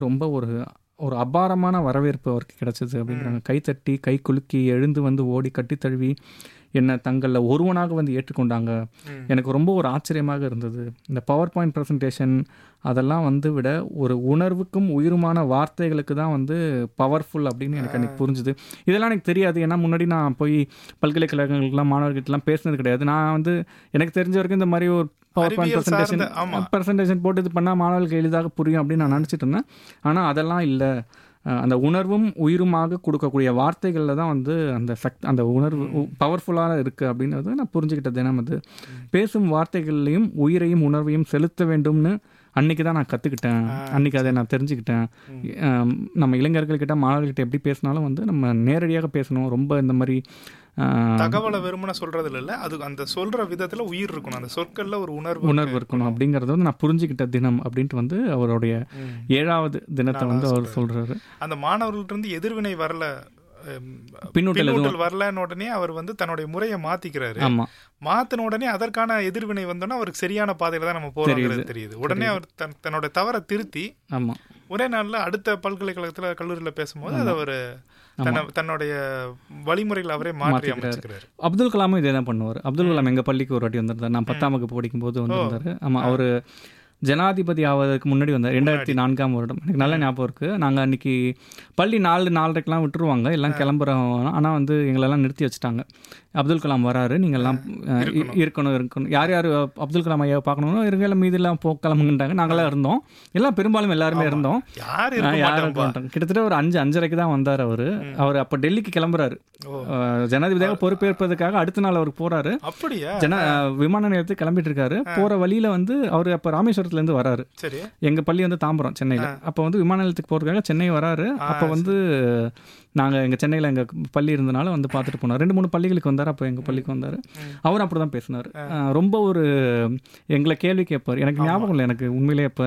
ரொம்ப ஒரு ஒரு அபாரமான வரவேற்பு அவருக்கு கிடைச்சது அப்படிங்கிறாங்க கைத்தட்டி கை குலுக்கி எழுந்து வந்து ஓடி கட்டி தழுவி என்னை தங்களில் ஒருவனாக வந்து ஏற்றுக்கொண்டாங்க ம். எனக்கு ரொம்ப ஒரு ஆச்சரியமாக இருந்தது இந்த பவர் பாயிண்ட் ப்ரெசன்டேஷன் அதெல்லாம் வந்து விட ஒரு உணர்வுக்கும் உயிருமான வார்த்தைகளுக்கு தான் வந்து பவர்ஃபுல் அப்படின்னு எனக்கு அன்றைக்கி புரிஞ்சுது இதெல்லாம் எனக்கு தெரியாது ஏன்னா முன்னாடி நான் போய் பல்கலைக்கழகங்களுக்குலாம் மாணவர்கிட்டலாம் பேசினது கிடையாது நான் வந்து எனக்கு தெரிஞ்ச வரைக்கும் இந்த மாதிரி ஒரு பவர் பாயிண்ட் அறிவியல் ப்ரெசன்டேஷன் சார்ந்த- ஆமா. ப்ரெசன்டேஷன் போட்டு இது பண்ணால் மாணவர்களுக்கு எளிதாக புரியும் அப்படின்னு நான் நினச்சிட்டு இருந்தேன் ஆனால் அதெல்லாம் இல்லை அந்த உணர்வும் உயிருமாக கொடுக்கக்கூடிய வார்த்தைகளில் தான் வந்து அந்த சக்தி அந்த உணர்வு பவர்ஃபுல்லாக இருக்குது அப்படின்றது நான் புரிஞ்சுக்கிட்ட தினம் அது பேசும் வார்த்தைகள்லையும் உயிரையும் உணர்வையும் செலுத்த வேண்டும்னு அன்னைக்கு தான் நான் கற்றுக்கிட்டேன் அன்னைக்கு அதை நான் தெரிஞ்சுக்கிட்டேன் ஆம், நம்ம இளைஞர்கள்கிட்ட மாணவர்கள்கிட்ட எப்படி பேசினாலும் வந்து நம்ம நேரடியாக பேசணும் ரொம்ப இந்த மாதிரி ஆ, தகவலை வெறுமனே சொல்றது இல்ல அது அந்த சொல்ற விதத்துல உயிர் இருக்கணும் அந்த சொற்கள்ல ஒரு உணர்வு உணர்வு இருக்கணும் அப்படிங்கிறத வந்து நான் புரிஞ்சுக்கிட்ட தினம் அப்படின்ட்டு வந்து அவருடைய ம். ஏழாவது தினத்தை வந்து அவர் சொல்றாரு அந்த மாணவர்கள்ட்ட இருந்து எதிர்வினை வரல ஹம், பின்னூட்டல் எதுவும் பின்னூட்டல் வரலன்னு உடனே அவர் வந்து தன்னுடைய முறையை மாத்திக்கிறாரு ஆமா மாத்தின உடனே அதற்கான எதிர்வினை வந்தோன்னா அவருக்கு சரியான பாதையில தான் நம்ம போறோங்கிறது தெரியுது உடனே அவர் தன் தன்னோட தவறை திருத்தி ஆமா ஒரே நாள்ல அடுத்த பல்கலைக்கழகத்துல கல்லூரியில பேசும்போது அதை அவர் தன்னை தன்னுடைய வழிமுறைகளை அவரே மாற்றி அமைச்சுக்கிறாரு அப்துல் கலாமும் இதே தான் பண்ணுவார் அப்துல் கலாம் எங்கள் பள்ளிக்கு ஒரு வாட்டி வந்திருந்தார் நான் பத்தாம் வகுப்பு படிக்கும்போது வந்திருந்தாரு ஆமாம் அவர் ஜனாதிபதி ஆவதற்கு முன்னாடி வந்தார் ரெண்டாயிரத்தி நான்காம் வருடம் எனக்கு நல்ல ஞாபகம் இருக்குது நாங்கள் அன்றைக்கி பள்ளி நாலு நாலரைக்கெலாம் விட்டுருவாங்க எல்லாம் கிளம்புறோம் ஆனால் வந்து எங்களெல்லாம் நிறுத்தி வச்சுட்டாங்க அப்துல் கலாம் வராரு நீங்கள்லாம் அஹ், இ- இருக்கணும் இருக்கணும் யார் யார் அப்துல் கலாம் ஐயாவை பார்க்கணும்னோ இருங்க மீதெல்லாம் போ கிளம்புங்கன்றாங்க நாங்களாம் இருந்தோம் எல்லாம் பெரும்பாலும் எல்லாருமே இருந்தோம் யார் ஆ, இருக்க யாரும் மாட்டாங்க இருக்க மாட்டாங்க. கிட்டத்தட்ட ஒரு அஞ்சு அஞ்சரைக்கு தான் வந்தார் அவர் அவர் அப்போ டெல்லிக்கு கிளம்புறாரு ஓ. அஹ், ஜனாதிபதியாக பொறுப்பேற்பதற்காக அடுத்த நாள் அவருக்கு போறாரு அப்படியா ஜன அஹ், விமான நிலையத்துக்கு கிளம்பிட்டு இருக்காரு போற வழியில வந்து அவர் அப்ப ராமேஸ்வரத்துல இருந்து வராரு சரி எங்க பள்ளி வந்து தாம்பரம் சென்னையில அப்ப வந்து விமான நிலையத்துக்கு போறதுக்காக சென்னை வராரு அப்ப வந்து நாங்க எங்க சென்னையில எங்க பள்ளி இருந்தனால வந்து பார்த்துட்டு போனோம் ரெண்டு மூணு பள்ளிகளுக்கு வந்தாரு அப்போ எங்க பள்ளிக்கு வந்தாரு அவரும் அப்படிதான் பேசினாரு அஹ், ரொம்ப ஒரு எங்களை கேள்வி கேட்பார் எனக்கு ஞாபகம் இல்லை எனக்கு உண்மையிலே இப்ப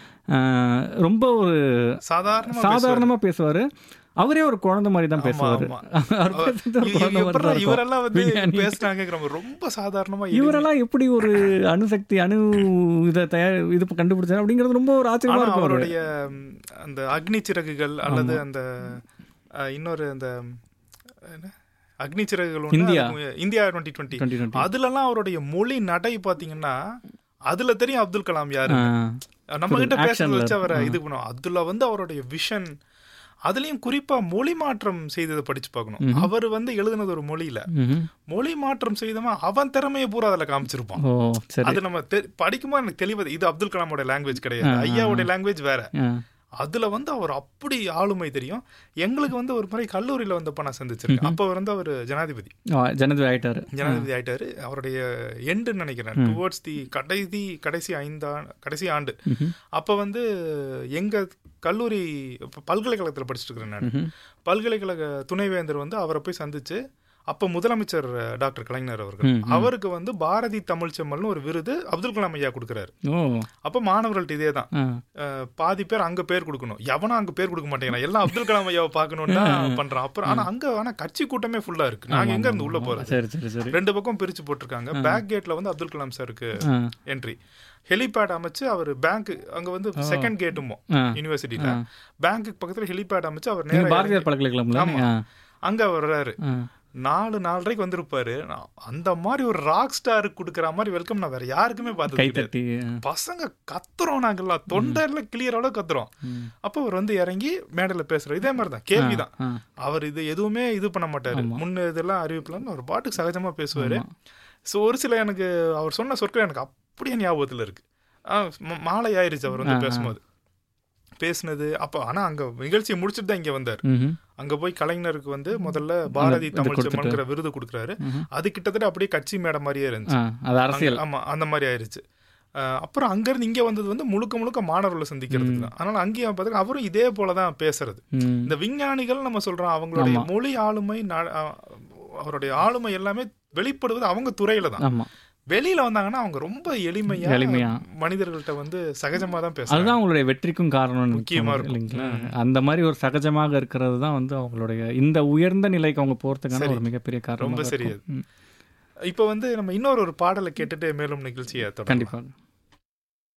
அஹ், ரொம்ப ஒரு சாதாரணமா சாதாரணமா பேசுவாரு அவரே ஒரு குழந்தை மாதிரி தான் பேசுவாரு ஆமா. அவர் பேசுறது ஒரு இ- குழந்தை மாதிரி எப்படிடா தான் இருக்கும். இவரெல்லாம் வந்து விஞ்ஞானி. பேசுனாங்க ரொம்ப சாதாரணமா எளிமையா- இவரெல்லாம் எப்படி ஒரு அணுசக்தி அணு இதை தயார் இது கண்டுபிடிச்சாரு அப்படிங்கிறது ரொம்ப ஒரு ஆச்சரியமா ஆனா இருக்கும் அவரு. அவருடைய ம், அந்த அக்னி சிறகுகள் அல்லது அந்த அஹ், இன்னொரு அந்த என்ன? அக்னி சிறகுகள் ஒண்ணு, இந்தியா. அதுக்கு இந்தியா டுவெண்ட்டி டுவெண்ட்டி 2020. அதுலலாம் அவருடைய மொழி நடை பாத்தீங்கன்னா அதுல தெரியும் அப்துல் கலாம் யாரு ஆ, நம்ம கிட்ட action பேசுறத ல வச்சு அவரை இது பண்ணுவோம் அதுல வந்து அவருடைய விஷன் அதுலயும் குறிப்பா மொழி மாற்றம் செய்ததை படிச்சு பார்க்கணும் அவர் வந்து எழுதுனது ஒரு மொழியில ம்ஹும். மொழி மாற்றம் செய்தவன் அவன் திறமையை பூரா அதுல காமிச்சிருப்பான் ஓ சரி அது நம்ம தெ- படிக்கும்போது எனக்கு தெளிவது இது அப்துல் கலாமோட லாங்குவேஜ் கிடையாது ஐயாவோட லாங்குவேஜ் வேற ஆ, அதுல வந்து அவர் அப்படி ஆளுமை தெரியும் எங்களுக்கு வந்து ஒரு முறை கல்லூரியில வந்தப்ப நான் சந்திச்சிருக்கேன் அப்ப வந்து அவர் ஜனாதிபதி ஆ, ஜனாதிபதி ஆயிட்டாரு ஜனாதிபதி ஆயிட்டாரு அவருடைய எண்டுன்னு நினைக்கிறேன் டுவோர்ட்ஸ் தி கடைசி கடைசி ஐந்தா கடைசி ஆண்டு அப்ப வந்து எங்க கல்லூரி இப்ப பல்கலைக்கழகத்துல படிச்சுட்டு இருக்கிறேன் நான் ம்ஹும். பல்கலைக்கழக துணைவேந்தர் வந்து அவரை போய் சந்திச்சு அப்ப முதலமைச்சர் அஹ், டாக்டர் கலைஞர் அவர்கள் ம், அவருக்கு வந்து பாரதி தமிழ் செம்மல்னு ஒரு விருது அப்துல் கலாம் ஐயா கொடுக்குறாரு ஓ அப்ப மாணவர்கள்ட்ட இதே தான் ஆ, அஹ், பாதி பேர் அங்க பேர் கொடுக்கணும் எவனும் அங்க பேர் கொடுக்க மாட்டேங்கிறான் எல்லாம் அப்துல் கலாம் ஐயாவை பார்க்கணும்னு தான் பண்றான் அப்புறம் ஆனா அங்க ஆனா கட்சி கூட்டமே ஃபுல்லா இருக்கு நாங்க எங்க இருந்து உள்ள போறது சரி சரி சரி ரெண்டு பக்கம் பிரிச்சு போட்டிருக்காங்க பேக் கேட்ல வந்து அப்துல் கலாம் சாருக்கு ஆ, என்ட்ரி ஹெலிபேட் அமைச்சு அவர் பேங்க் அங்க வந்து செகண்ட் கேட்டுமோ ஆ. யூனிவர்சிட்டியில பேங்க்குக்கு பக்கத்துல ஹெலிபேட் அமைச்சு அவர் நீங்க நேரா பாரதியார் பல்கலைக்கழகம்ல ஆமா. ஆ, அங்க வர்றாரு ஆ. நாலு நாலரைக்கு வந்திருப்பாரு நான் அந்த மாதிரி ஒரு ராக் ஸ்டாருக்கு கொடுக்குற மாதிரி வெல்கம் நான் வேற யாருக்குமே பார்த்தது கிடையாது கைத்தட்டி ஆ, பசங்க கத்துறோம் நாங்கெல்லாம் தொண்டையில கிளியர் அளவு கத்துறோம் ம். அப்போ அவர் வந்து இறங்கி மேடையில பேசுறாரு இதே மாதிரி தான் கேள்விதான் ஆ, அவர் இது எதுவுமே இது பண்ண மாட்டாரு முன்ன இதெல்லாம் அறிவிப்புலாம் அவர் பாட்டுக்கு சகஜமா பேசுவாரு ஸோ ஒரு சில எனக்கு அவர் சொன்ன சொற்கள் எனக்கு அப்படியே ஞாபகத்துல இருக்கு ஆ, ம- மாலை ஆயிருச்சு அவர் வந்து பேசும்போது பேசுனது அப்போ ஆனா அங்க நிகழ்ச்சியை முடிச்சுட்டு தான் இங்க வந்தார் ம்ஹும். அங்க போய் கலைஞருக்கு வந்து முதல்ல பாரதி இது தமிழ் கொடுத்துட்டு. செம்மன்கிற விருது கொடுக்குறாரு ம்ஹும். அது கிட்டத்தட்ட அப்படியே கட்சி மேடை மாதிரியே இருந்துச்சு ஆ, அது அரசியல் ஆமா அந்த மாதிரி ஆயிருச்சு அஹ் அப்புறம் அங்கிருந்து இங்க வந்தது வந்து முழுக்க முழுக்க மாணவர்களை சந்திக்கிறதுக்கு தான் அதனால அங்கேயும் பார்த்தீங்கன்னா அவரும் இதே போலதான் பேசுறது ம். இந்த விஞ்ஞானிகள் நம்ம சொல்றோம் அவங்களுடைய மொழி ஆளுமை நா- அஹ் அவருடைய ஆளுமை எல்லாமே வெளிப்படுவது அவங்க துறையில தான் ஆமா வெளியில வந்தாங்கன்னா அவங்க ரொம்ப எளிமையா எளிமையா. மனிதர்கள்ட்ட வந்து சகஜமா தான் பேசுறாங்க அதுதான் அவங்களுடைய வெற்றிக்கும் காரணம் முக்கியமா இருக்கும். இல்லைங்களா அந்த மாதிரி ஒரு சகஜமாக இருக்கிறது தான் வந்து அவங்களுடைய இந்த உயர்ந்த நிலைக்கு அவங்க போறதுக்கான ஒரு மிகப்பெரிய காரணம் ரொம்ப சரி அது. இப்ப வந்து நம்ம இன்னொரு ஒரு பாடலை கேட்டுட்டு மேலும் நிகழ்ச்சியை தொடரும் கண்டிப்பாக